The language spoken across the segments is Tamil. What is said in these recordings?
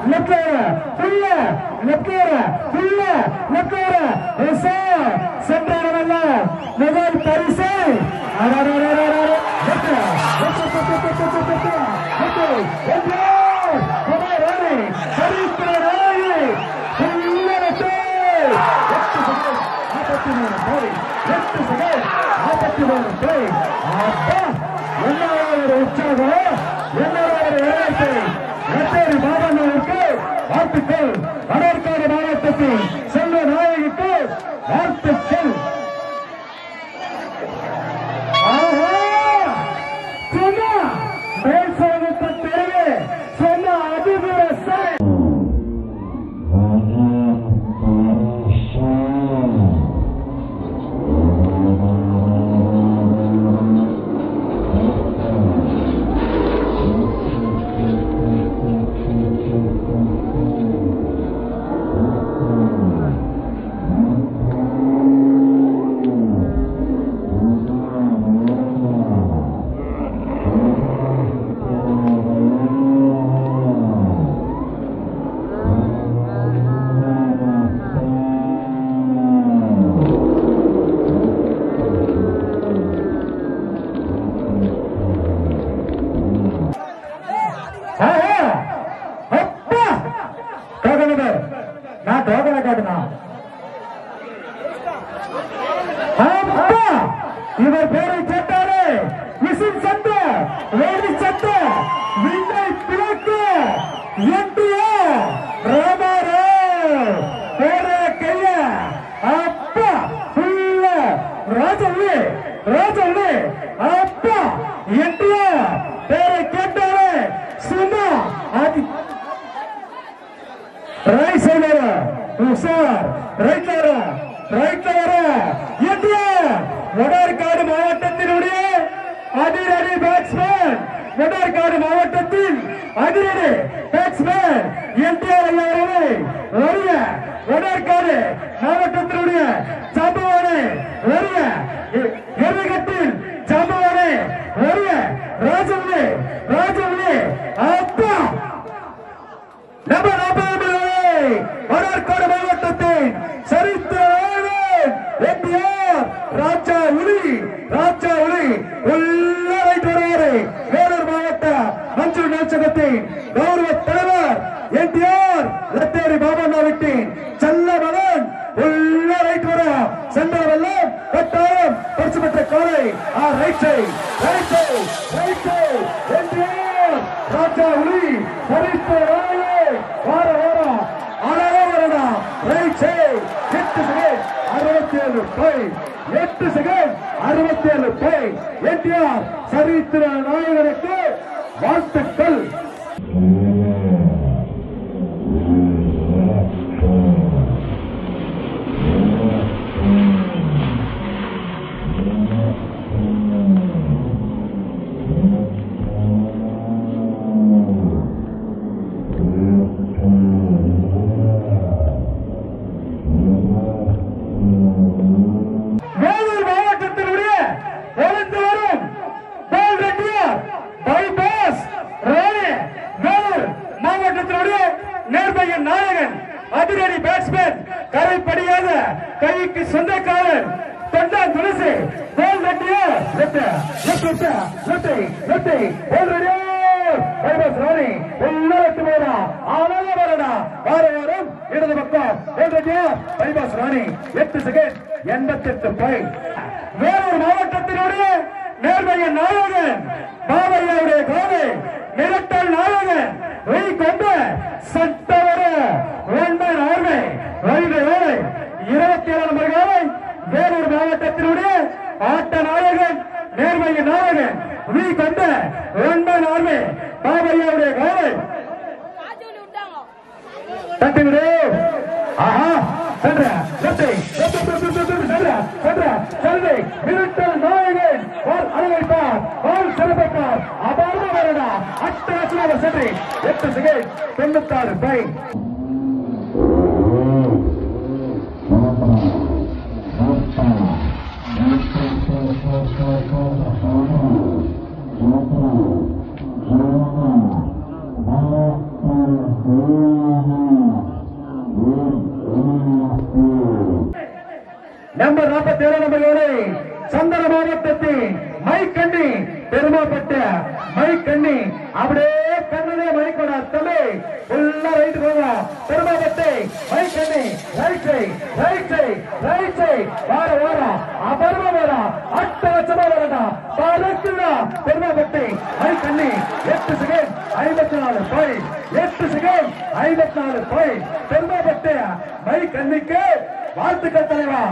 லெப்ட்ல புள்ள லெப்ட்ல புள்ள லெப்ட்ல எஸ்ஏ சென்றாரவல்ல முதல் பரிசு அரரரரரர. லெப்ட்ல, லெப்ட்ல, லெப்ட்ல, லெப்ட்ல, லெப்ட்ல, லெப்ட்ல. லெப்ட்ல. குமார் ராணி, சரித்திர ராணி. புள்ள லெப்ட்ல. எட்டு செகண்ட், நாற்பத்தி மூணு போய் எட்டு செகண்ட் நாற்பத்தி மூணு போய் அப்பா என்ன ஒரு உற்சாகம் என்ன ஒரு விளையாட்டு எட்டேரி மாவட்டத்திற்கு வாழ்த்துக்கள் வடற்காடு மாவட்டத்தில் செல்வ நாயகிக்கு வாழ்த்துக்கள் ஆஹா! சொன்னா மேல் சோகத்தை தெருவே சொன்ன அதிபுர சாய் ஆஹா! அப்பா! டோக்கன் எடு. நான் டோக்கனை காட்டுனா அப்பா! இவர் பேரை கேட்டாரே விசில் சத்த வேலி சத்த விண்ணை பிளக்கு எட்டிய ராமாராவ் பேரே கைய அப்பா புள்ள ராஜவுளி ராஜவுளி அப்பா எட்டிய பேரை கேட்டாரே சும்மா ஆதி ரைட் சைடு சார் ரைட்ல வர ரைட்ல வர இந்திய வடார்காடு மாவட்டத்தினுடைய அதிரடி பேட்ஸ்மேன் வடார்காடு மாவட்டத்தில் அதிரடி பேட்ஸ்மேன் என்டிஆர் ஐயா அவர்களே வருக வடார்காடு மாவட்டத்தினுடைய சம்பவானே வருக எருகத்தில் சம்பவானே வருக ராஜவுளே ராஜவுளே அப்பா நம்ம நாற்பது வடற்காடு மாவட்டத்தின் சரித்திர ஆளுநர் எம்ஜிஆர் ராஜா உலி ராஜா உலி உள்ளரை வருவாரு வேலூர் மாவட்ட மஞ்சள் நாச்சகத்தின் கௌரவ தலைவர் என்டிஆர் லத்தேரி பாபண்ணாவிட்டின் செல்ல மகன் உள்ளரை வர சென்றவெல்லாம் கட்டாயம் பரிசு பெற்ற காலை ஆ right side right side right side NTR Raja உலி சரித்திர ஆளுநர் வார வாரம் அழகா வரணும் ரைட் சைட் எட்டு செகண்ட் அறுபத்தி ஏழு பை எட்டு செகண்ட் அறுபத்தி ஏழு பை என்டிஆர் சரித்திர நாயகனுக்கு வாழ்த்துக்கள் வேலூர் மாவட்டத்தினுடைய வளர்ந்து வரும் பால் ரெட்டியார் பைபாஸ் ராணி வேலூர் மாவட்டத்தினுடைய நேர்மையின் நாயகன் அதிரடி பேட்ஸ்மேன் கரைப்படியாத கைக்கு சொந்தக்காரன் தொண்டான் Tulasi Pal Reddiyar left left left left Pal Reddiyar bypass Rani எல்லாம் எட்டு போறா ஆனாலும் வரடா வார வாரம் இடது பக்கம் பால் ரெட்டியார் பைபாஸ் ராணி எட்டு செகண்ட் எண்பத்தி எட்டு பாயிண்ட் வேலூர் மாவட்டத்தினுடைய நேர்மைய நாயகன் பாபையாவுடைய கோவை மிரட்டல் நாயகன் வெய் கொண்ட சட்டவர வேண்டன் ஆர்மை வைகை வேலை இருபத்தி ஏழு நம்பர் காலை வேலூர் மாவட்டத்தினுடைய ஆட்ட நாயகன் நேர்மைய நாயகன் வி கொண்ட வேண்டன் ஆர்மை பாபையாவுடைய கோவை காஜோலி விட்டாங்க தட்டி விடு ஆஹா சென்ற லெப்டை சென்ற சென்ற செல்வி மிரட்டல் நாயகன் பால் அழகைப்பார் பால் சிறப்பைப்பார் அபார்ந்த வரடா அட்டகாசமாக சென்று எட்டு செகண்ட் தொண்ணூத்தாறு பை Thank you. நம்பர் நாற்பத்தி ஏழு நம்பர் ஏழு சந்தன மாவட்டத்தின் மைக்கண்ணி பெருமாப்பட்ட மைக்கண்ணி அப்படியே கண்ணனே மைக்கோட தம்பி ஃபுல்லா ரைட் போங்க பெருமாப்பட்டை மைக்கண்ணி right side right side right side வார வார அபர்வ வார அட்ட லட்சமா வரடா பறக்குடா பெருமாப்பட்டை மைக்கண்ணி எட்டு செகண்ட் ஐம்பத்தி நாலு பாயிண்ட் எட்டு செகண்ட் ஐம்பத்தி நாலு பாயிண்ட் பெருமாப்பட்டை மைக்கண்ணிக்கு வாழ்த்துக்கள் தலைவா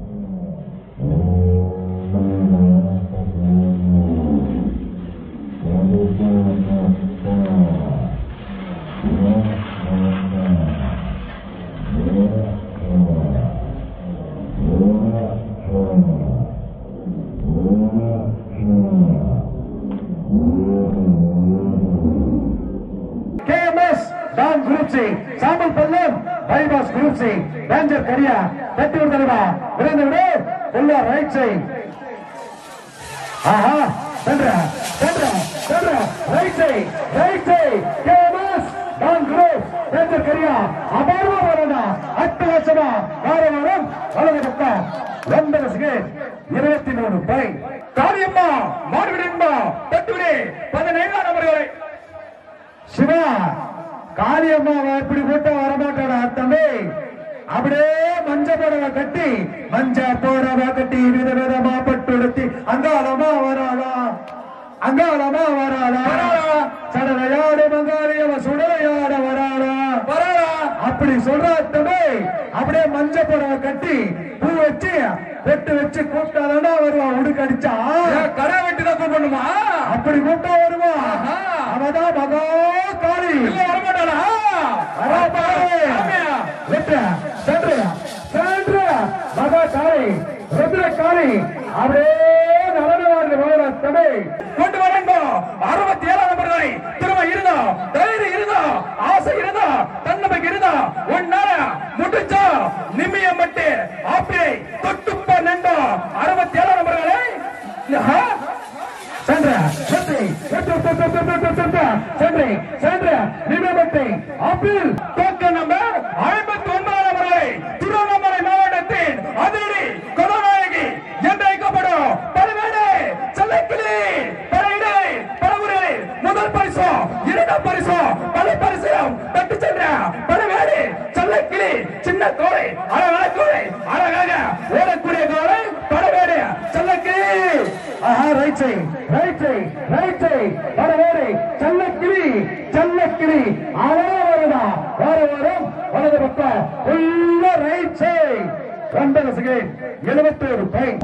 கேஎம்எஸ் டான் குரூப் சி சாம்பல் பல்லம் பைபாஸ் குரூப் சி டேஞ்சர் கரியா தட்டி ஒரு தலைவா விரைந்து விடு உள்ள ரைட் சைட் ஆஹா சென்ற சென்ற சென்ற right side right side KMS don group danger கரியா அபார்வ வரடா அட்டு லட்சமா வார வாரம் வலது பக்கம் ஒன்பது செகண்ட் இருபத்தி மூணு பை காரியம்மா மாடுவிடம்பா தட்டுவிடே பதினைந்தாம் நம்பர்களை சிவா காளியம்மாவை இப்படி கூட்ட வரமாட்டாடா தம்பி அப்படியே மஞ்ச புடவை கட்டி மஞ்ச புடவை கட்டி வித விதமா பட்டு எடுத்தி அங்காளமா வராளா அங்காளமா வராளா சடலையாடு மங்காளியவ சுடலையாட வராளா வராளா அப்படி சொல்றா தம்பி அப்படியே மஞ்ச புடவை கட்டி பூ வச்சு வெட்டு வச்சு கூப்பிட்டாதான் வருவான் உடுக்கு அடிச்சா கடை வெட்டி தான் கூப்பிடணுமா அப்படி கூப்பிட்டா வருவான் ஆஹா. அவதான் மகா காளி இல்ல வரமாட்டாளா வரா பாரு. ஆமையா? வெட்டு, சென்று, சென்று, மகா காளி ருத்ர காளி அப்படியே நடனவாடு போகிற தடை கொண்டு வரேங்க அறுபத்தி ஏழாம் நம்பர்களை திரும்ப இருந்தா தைரியம் இருந்தா ஆசை இருந்தா தன்னம்பிக்கை இருந்தா உன்னால முடிச்சா நிமியம் மட்டு அப்படியே தொட்டுப்ப நண்டா அறுபத்தி ஏழாம் நம்பர்களை ஆஹா. சென்று சென்று வெட்டு, வெட்டு, வெட்டு, வெட்டு, வெட்டு, சென்று சென்று நிமிடத்தை அப்பீல் டோக்கன் நம்பர் ஐம்பத்தி ஒன்பதாம் நம்பர்களை திருவண்ணாமலை மாவட்டத்தின் அதிரடி கதாநாயகி என்று அழைக்கப்படும் பலவேடு செல்லக்கிளி படையிடை பலமுறை முதல் பரிசு இரண்டாம் பரிசு பல பரிசையும் தட்டு சென்ற பலவேடு செல்லக்கிளி சின்ன கோழை அழகான கோழை அழகாக ஓடக்கூடிய கோழை பலவேடு செல்லக்கிளி ஆஹா right side right side right side வரவேறு செல்லக்கிளி செல்லக்கிளி அழகா வருதா வார வாரம் வலது பக்கம் உள்ள ரைட் சை ஒன்பது செகண்ட் எழுபத்தோரு பாயிண்ட்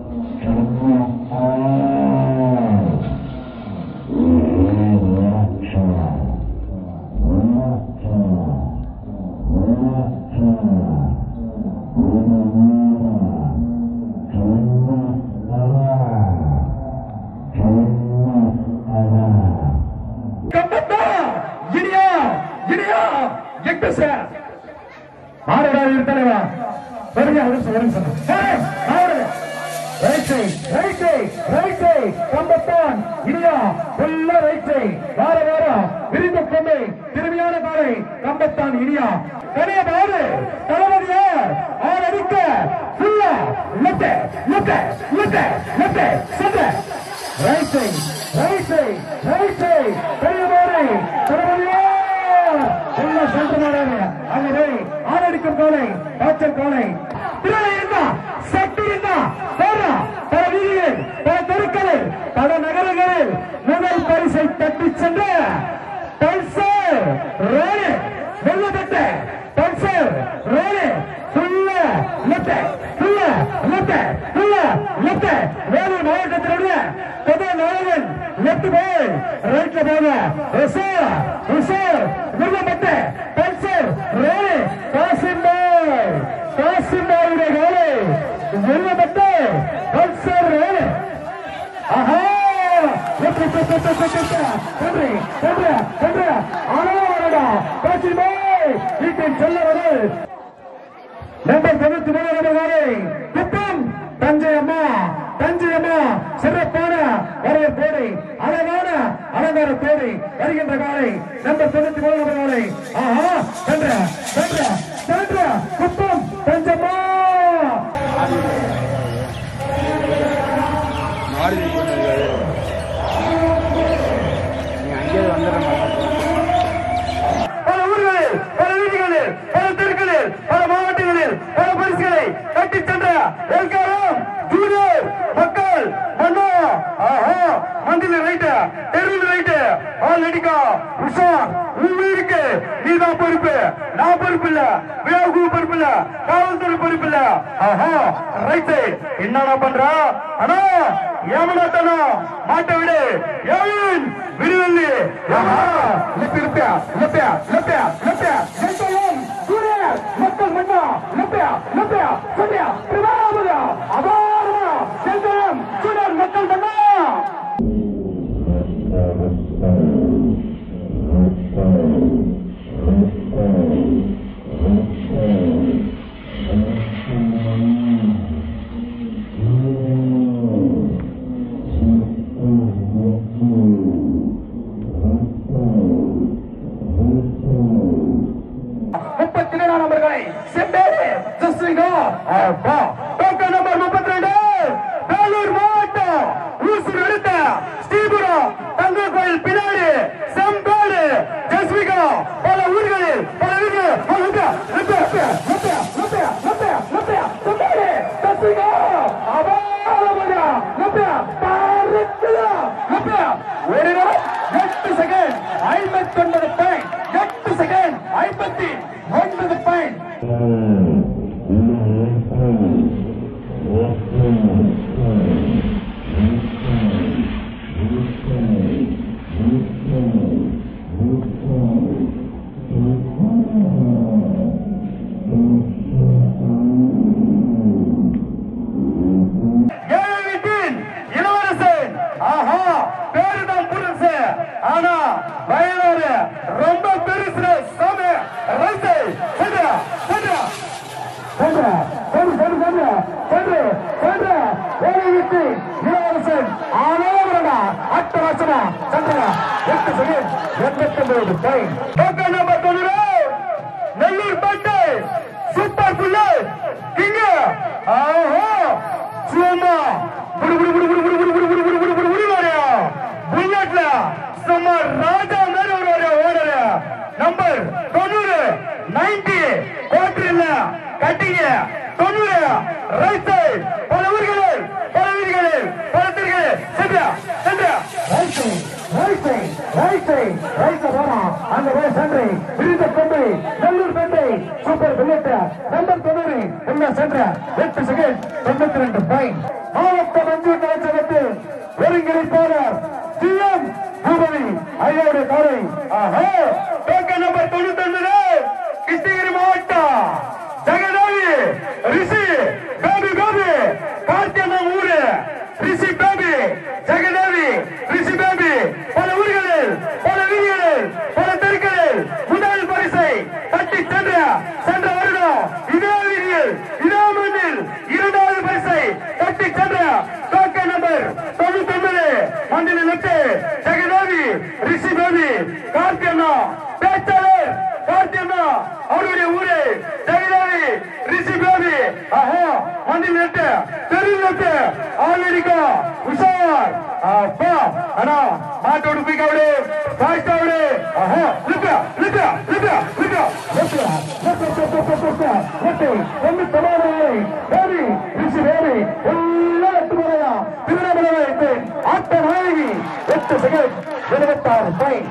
கம்பத்தா இனியா இனியா எட்டு சார் மாறுடாது தலைவா பெரிய ஒரு நிமிஷம், ஒரு நிமிஷம். ஏய், மாறு. Right side, right side, right side, கம்பத்தான், இனியா, உள்ள ரைட் சை, வார வாரம், விரிந்த கொம்பை, திறமையான காலை, கம்பத்தான், இனியா, கனிய மாறு, தளபதியார், ஆள் அடிக்க, ஃபுல்லா, left, left, left, left, centre. Right side, right side, right side, பெரிய மாறு, தளபதியார், உள்ள சென்று மாறாங்க ஆகவே ஆரடிக்கும் காலை காய்ச்சல் காலை திரை இருந்தா சக்தி இருந்தா போறா பல வீதிகளில் பல தெருக்களில் பல நகரங்களில் முதல் பரிசை தட்டி சென்ற பல்சர் ரோடு வெள்ளப்பட்ட Pulsar road full left full left full left Vellore மாவட்டத்தினுடைய பொது நாயகன் லெப்ட் போய் ரைட்ல போங்க ரிசர் ரிசர் வெள்ளப்பட்ட பல்சர் ரோடு காசிம் பாய் காசிம் பாயுடைய கோலை வெள்ளப்பட்ட பல்சர் ரோடு ஆஹா லெப்ட் லெப்ட் லெப்ட் லெப்ட் சென்று சென்று சென்று ஆனா காசிம் பாய் வீட்டின் செல்லவது நம்பர் தொண்ணூத்தி மூணு நம்பர் வாரை குப்பம் தஞ்சை அம்மா தஞ்சை அம்மா சிறப்பான வரவேற்போடு அழகான அலங்கார தேடி வருகின்ற காலை நம்பர் தொண்ணூத்தி மூணு நம்பர் வாரை ஆஹா சென்ற சென்ற சென்ற குப்பம் தஞ்சம்மா ஆஹா மந்தில ரைட்டு தெருவில் ரைட்டு ஆல் அடிக்கா உஷார் உன் உயிருக்கு நீதான் பொறுப்பு நான் பொறுப்பு இல்ல விழாவுக்கு பொறுப்பு இல்ல காவல்துறை பொறுப்பு இல்ல ஆஹா ரைட் சைடு என்னடா பண்றா அண்ணா ஏமனாத்தனா மாட்ட விடு ஏன் விடுவல்லி ஆஹா லிப்பி லிப்பியா லிப்பியா லிப்பியா லிப்பியா ஜெயித்தோம் சூரிய மக்கள் மன்னா லிப்பியா லிப்பியா சூரிய பிரபாவதா அபாரமா ஜெயித்தோம் சூரிய மக்கள் மன்னா முப்பத்தி இரண்டாம் நம்பர்களை செம்பேடு ஜஸ்டிங்கா அப்பா டோக்கன் நம்பர் முப்பத்தி ரெண்டு வேலூர் மாவட்டம் ஊசூர் எடுத்த ஸ்ரீபுரம் தங்க கோயில் பின்னாடி செம்பேடு ஜஸ்விகா பல ஊர்களில் பல ஊர்கள் பல ஊர்கள். லிப்பியா, லிப்பியா, லிப்பியா, லிப்பியா, லிப்பியா, செம்பேடு ஜஸ்விகா அபாரமாக லிப்பியா, பாருக்குதா, லிப்பியா. ஒரு நிமிடம், எட்டு செகண்ட் ஐம்பத்தி ஒன்பது பாயிண்ட் எட்டு செகண்ட் ஐம்பத்தி ஒன்பது பாயிண்ட் ஏழை வீட்டின் இளவரசன் ஆஹா பேருதான் புதுசு ஆனா வயலாறு ரொம்ப பெருசு சாமி ரைட்டு சென்றா சென்றா சென்றா சென்று சென்று சென்று சென்று சென்று ஏழை வீட்டு இளவரசன் ஆனோரடா அட்ட வருஷமா சென்றா எட்டு செகண்ட் எண்பத்தி ஒன்பது டைம் டோக்கன் நம்பர் தொண்ணூறு நெல்லூர் பட்டை சூப்பர் புல்லட் கிங்க ஆஹா சும்மா புடு புடு புடு புடு புடு புடு புடு புடு புடு புடு புடு வாரியா புல்லட்ல சும்மா ராஜா மாதிரி ஒரு வாரியா ஓடுற நம்பர் தொண்ணூறு நைன்டி கோட்டர் இல்ல கட்டிங்க தொண்ணூறு ரைட் சைடு பல ஊர்களில் பல வீடுகளில் பல தெருகளில் சென்றா சென்றா right side right side right side right போனா அந்த போய் சென்று விருந்த கொண்டு நெல்லூர் பேட்டை சூப்பர் புல்லட் நம்பர் தொண்ணூறு உள்ள சென்ற எட்டு செகண்ட் தொண்ணூத்தி ரெண்டு பாயிண்ட் மாவட்ட மஞ்சள் கலாச்சாரத்தில் ஒருங்கிணைப்பாளர் சிஎம் பூபதி ஐயாவுடைய காலை ஆஹா டோக்கன் நம்பர் தொண்ணூத்தி ஒன்பது கிருஷ்ணகிரி மாவட்டம் ஜெகதாவி ரிஷி பேபி பேபி கார்த்தியண்ணா ஊரு ரிஷி பேபி ஜெகதாவி ரிஷி பேபி பல ஊர்களில் பல வீதிகளில் பல தெருக்களில் முதல் பரிசை தட்டி சென்ற சென்ற வருடம் இதே வீதியில் இதே மண்ணில் இரண்டாவது பரிசை தட்டி சென்ற டோக்கன் நம்பர் தொண்ணூத்தி ஒன்பது மண்டில நெட்டு ஜெகதாவி ரிஷி பேபி கார்த்தியண்ணா பேச்சாளர் கார்த்தியண்ணா அவருடைய ஊரு ஜெகதாவி ரிஷி பேபி ஆஹா மண்டில் நெட்டு தெருவில் நெட்டு ஆல்ரெடிக்கா உஷார் அப்பா அண்ணா மாட்டோடு போய் கவடு ஃபாஸ்ட் ஆவடு ஆஹா லிப்பா லிப்பா லிப்பா லிப்பா லிப்பா லிப்பா லிப்பா ஒன்னு சமாதானங்களை பேரி ரிஷி பேரி எல்லாம் எட்டு முறையா திருநெல்வேலி வைத்து ஆட்ட நாயகி எட்டு செகண்ட் இருபத்தாறு பாயிண்ட்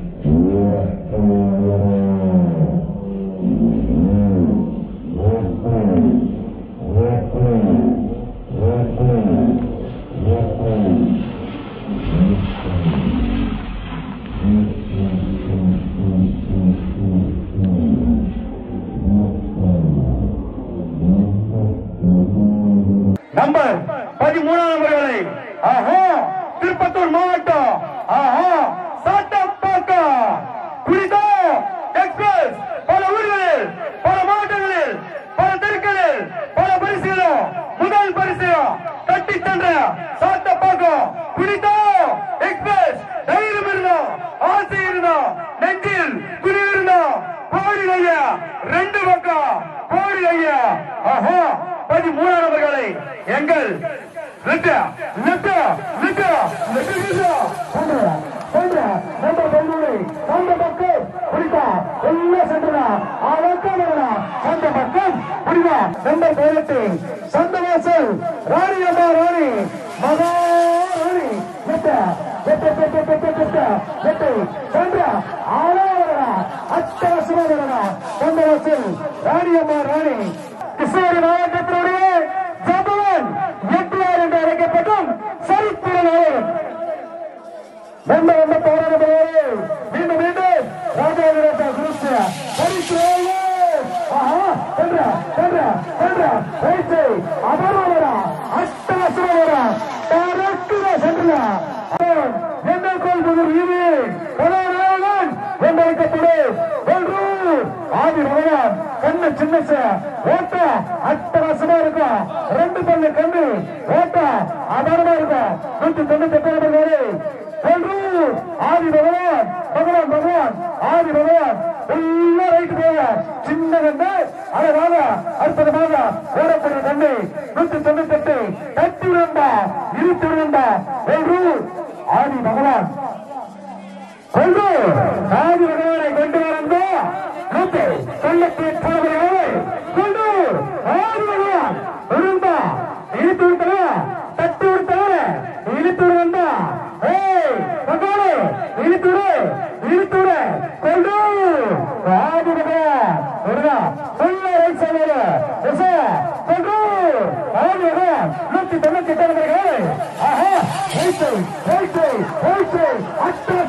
நம்பர் பதிமூணாம் நம்பர்களை ஆஹா திருப்பத்தூர் மாவட்டம் ஆஹா சாட்டப்பாக்கம் குறிதா எக்ஸ்பிரஸ் பல ஊர்களில் பல மாவட்டங்களில் பல தெருக்களில் பல பரிசுகளும் முதல் பரிசையும் தட்டி சென்ற சாட்டப்பாக்கம் குறிதா எக்ஸ்பிரஸ் தைரியம் இருந்தோம் ஆசை இருந்தோம் நெஞ்சில் குரு இருந்தோம் கோடி ஐயா ரெண்டு பக்கம் கோடி ஐயா ஆஹா பதிமூணாம் நபர்களை எங்கள் லிட்டா லிட்டா லிட்டா லிட்டா சொல்றா சொல்றா நம்ம தொண்ணூறு அந்த பக்கம் புரிதா எல்லாம் சென்றா அவக்கம் அந்த பக்கம் புரிதா நம்பர் பதினெட்டு சந்தவாசல் ராணி அம்மா ராணி மகா ராணி வெட்டு வெட்டு வெட்டு வெட்டு வெட்டு சென்ற ஆளாவரா அட்டகாசமானவரா கொண்ட வசூல் ராணியம்மா ராணி கிருஷ்ணகிரி மாவட்டத்தினுடைய ஜபவன் எட்டுவார் என்று அழைக்கப்படும் சரித்திர நாயகன் வந்த வந்த போராடுபவரே மீண்டும் மீண்டும் ராஜாவிரத்தை குறித்து பரிசுரையே ஆஹா சென்ற சென்ற சென்ற பேச்சு அபரவரா அட்டகாசமானவரா பறக்குற சென்ற என்ன கொள்வது இது கதாநாயகன் என்றழைக்கப்படும் ஒன்று ஆதி பகவான் கண்ணு சின்னச ஓட்ட அட்டகாசமா இருக்கும் ரெண்டு பல்லு கண்ணு ஓட்ட அபாரமா இருக்கும் நூத்தி தொண்ணூத்தி எட்டாவது பேரு ஒன்று ஆதி பகவான் பகவான் பகவான் ஆதி பகவான் உள்ள ரைட்டு போக சின்ன கண்ணு அழகாக அற்புதமாக ஓடக்கூடிய கண்ணு நூத்தி தொண்ணூத்தி எட்டு தட்டி விடண்டா இருத்து விடண்டா ஒன்று ஆதி பகவான் கொண்டு ஆதி பகவானை கொண்டு வரந்தோ நூத்தி தொண்ணூத்தி எட்டாவது கொண்டு ஆதி பகவான் இருந்தா இழுத்து விட்டவ தட்டி விட்டவ இழுத்து விடுவா ஏய் பகவானே இழுத்து விடு இழுத்து விடு கொண்டு ஆதி பகவான் வருதா சொல்ல ரைட் சைடு எஸ் கொண்டு ஆதி பகவான் நூத்தி தொண்ணூத்தி எட்டாவது ஆஹா right side right side right side அட்டா